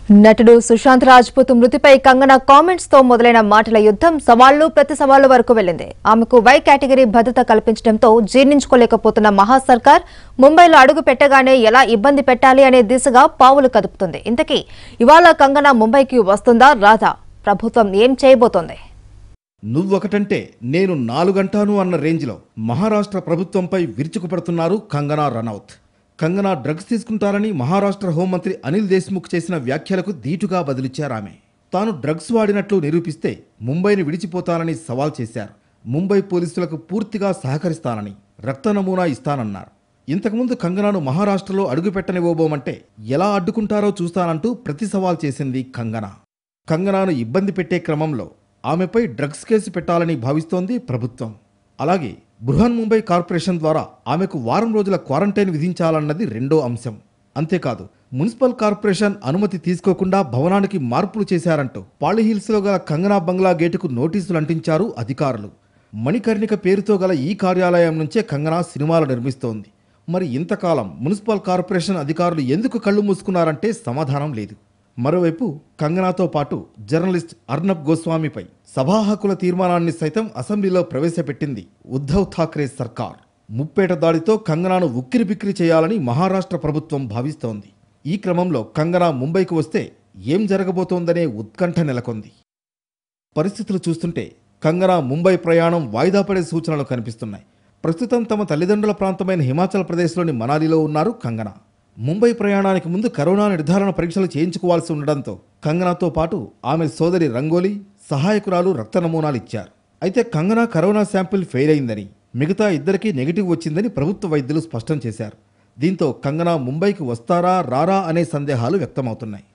నటుడు సుశాంత్ రాజ్పూత్ మృతిపై కంగన కామెంట్స్ తో మొదలైన మాటల యుద్ధం సవాళ్లు ప్రతి సవాళ్ల వరకు వెళ్లింది ఆమెకు వై కేటగిరీ భద్రత కల్పించడంతో జీర్ణించుకోలేకపోతున్న మహా సర్కార్ ముంబైలో అడుగు పెట్టగానే ఎలా ఇబ్బంది పెట్టాలి అనే దిశగా పావులు కదుపుతుంది ఇంతకీ ఇవాళ కంగన ముంబైకి వస్తుందా రాదా ప్రభుత్వం ఏం చేయబోతోంది నువ్వొకటంటే నేను నాలుగంటాను అన్న రేంజ్లో మహారాష్ట్ర ప్రభుత్వంపై విరుచుకుపడుతున్నారు కంగనా రనౌత్ కంగనా డ్రగ్స్ తీసుకుంటారని మహారాష్ట్ర హోంమంత్రి అనిల్ దేశ్ముఖ్ చేసిన వ్యాఖ్యలకు ధీటుగా బదిలిచ్చారామె తాను డ్రగ్స్ వాడినట్లు నిరూపిస్తే ముంబైని విడిచిపోతానని సవాల్ చేశారు ముంబై పోలీసులకు పూర్తిగా సహకరిస్తానని రక్త నమూనా ఇస్తానన్నారు ఇంతకుముందు కంగనాను మహారాష్ట్రలో అడుగుపెట్టనివ్వబోమంటే ఎలా అడ్డుకుంటారో చూస్తానంటూ ప్రతి సవాల్ చేసింది కంగనా కంగనాను ఇబ్బంది పెట్టే క్రమంలో ఆమెపై డ్రగ్స్ కేసు పెట్టాలని భావిస్తోంది ప్రభుత్వం అలాగే బృహన్ ముంబై కార్పొరేషన్ ద్వారా ఆమెకు వారం రోజుల క్వారంటైన్ విధించాలన్నది రెండో అంశం అంతేకాదు మున్సిపల్ కార్పొరేషన్ అనుమతి తీసుకోకుండా భవనానికి మార్పులు చేశారంటూ పాలిహిల్స్లో గల కంగనా బంగ్లా గేటుకు నోటీసులు అంటించారు అధికారులు మణికర్ణిక పేరుతో గల ఈ కార్యాలయం నుంచే కంగనా సినిమాలు నిర్మిస్తోంది మరి ఇంతకాలం మున్సిపల్ కార్పొరేషన్ అధికారులు ఎందుకు కళ్ళు మూసుకున్నారంటే సమాధానం లేదు మరోవైపు కంగనాతో పాటు జర్నలిస్ట్ అర్నబ్ గోస్వామిపై సభా హక్కుల తీర్మానాన్ని సైతం అసెంబ్లీలో ప్రవేశపెట్టింది ఉద్ధవ్ ఠాక్రే సర్కార్ ముప్పేట దాడితో కంగనాను ఉక్కిరిబిక్కిరి చేయాలని మహారాష్ట్ర ప్రభుత్వం భావిస్తోంది ఈ క్రమంలో కంగనా ముంబైకి వస్తే ఏం జరగబోతోందనే ఉత్కంఠ నెలకొంది పరిస్థితులు చూస్తుంటే కంగనా ముంబై ప్రయాణం వాయిదా పడే సూచనలు కనిపిస్తున్నాయి ప్రస్తుతం తమ తల్లిదండ్రుల ప్రాంతమైన హిమాచల్ ప్రదేశ్లోని మనాలిలో ఉన్నారు కంగనా ముంబై ప్రయాణానికి ముందు కరోనా నిర్ధారణ పరీక్షలు చేయించుకోవాల్సి ఉండడంతో కంగనాతో పాటు ఆమె సోదరి రంగోలి సహాయకురాలు రక్త నమూనాలు ఇచ్చారు అయితే కంగనా కరోనా శాంపిల్ ఫెయిల్ అయిందని మిగతా ఇద్దరికీ నెగిటివ్ వచ్చిందని ప్రభుత్వ వైద్యులు స్పష్టం చేశారు దీంతో కంగనా ముంబైకి వస్తారా రారా అనే సందేహాలు వ్యక్తమవుతున్నాయి